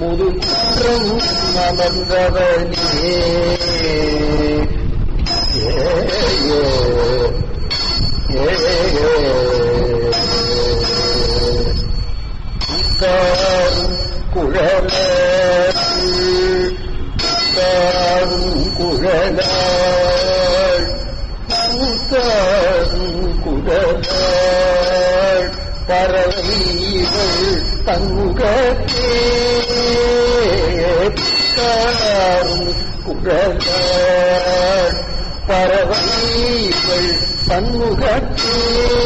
முது குன்றம் அமர்ந்தவனே ஏ ஏ உத்தாரும் குழலார் உத்தாரும் குழலார் உத்தாரும் குழலார் பறவைகள் தங்கத்தே உத்தாரும் குழலார் பறவைகள் தன்முகத்தே